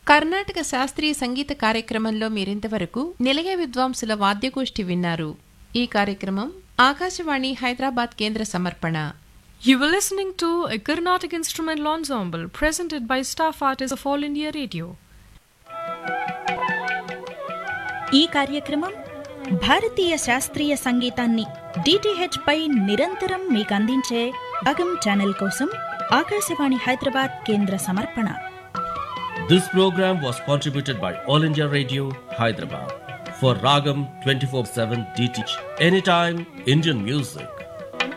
కర్ణాటక శాస్త్రీయ సంగీత కార్యక్రమంలో మీరింతవరకు నిలయ విద్వాంసుల వాద్యగోష్ఠి విన్నారు ఈ కార్యక్రమం ఆకాశవాణి హైదరాబాద్ కేంద్ర సమర్పణ You were listening to a Carnatic instrumental ensemble presented by staff artists of All India Radio. ఈ కార్యక్రమం భారతీయ శాస్త్రీయ సంగీతాన్ని డిటిహెచ్ పై నిరంతరం మీకు అందించే అగం ఛానల్ కోసం ఆకాశవాణి హైదరాబాద్ కేంద్ర సమర్పణ This program was contributed by All India Radio, Hyderabad. For Ragam 24 7 DTH, anytime Indian music.